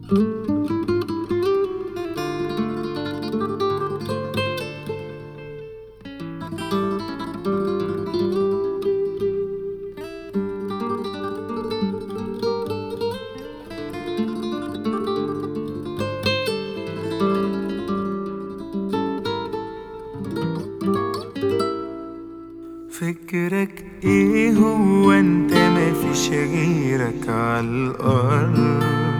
فكرك ايه هو انت مفيش غيرك عالارض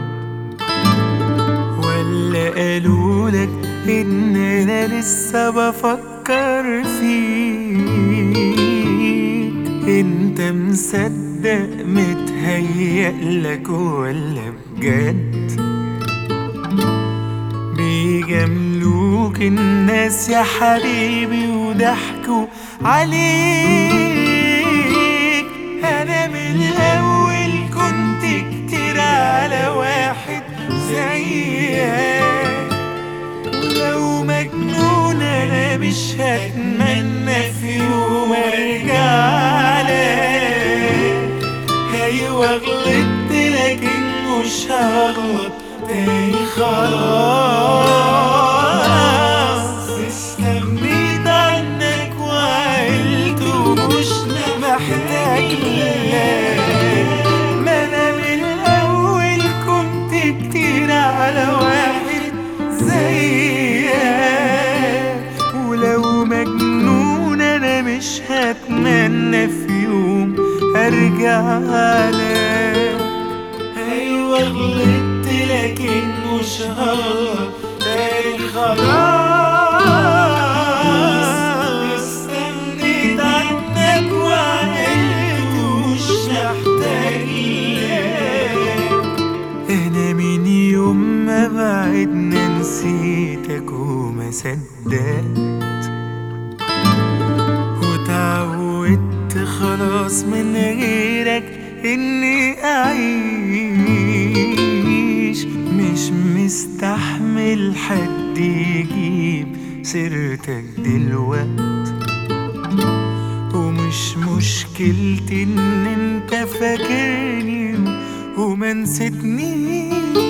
ولا قالولك ان انا لسه بفكر فيك انت مصدق متهيألك ولا بجد بيجاملوك الناس يا حبيبي وضحكوا عليك انا من الاول كنت كتير على واحد زيك ولو مجنون انا مش هتمنى في يوم ارجع لك ايوه غلطت لكن مش هغلط تاني خلاص استغنيت عنك وعقلت ومش محتاج لك ما انا من الاول كنت كتير على واحد زيك ولو مجنون انا مش هتمنى في يوم ارجع لك ايوه غلطت لكن مش هغلط تاني خلاص استنيت عنك وعقلت ومش محتاج لك انا من يوم ما بعدنا نسيتك وما صدقت وتعودت خلاص من غيرك اني اعيش مش مستحمل حد يجيب سيرتك دلوقت ومش مشكلتي ان انت فاكرني وما نسيتنيش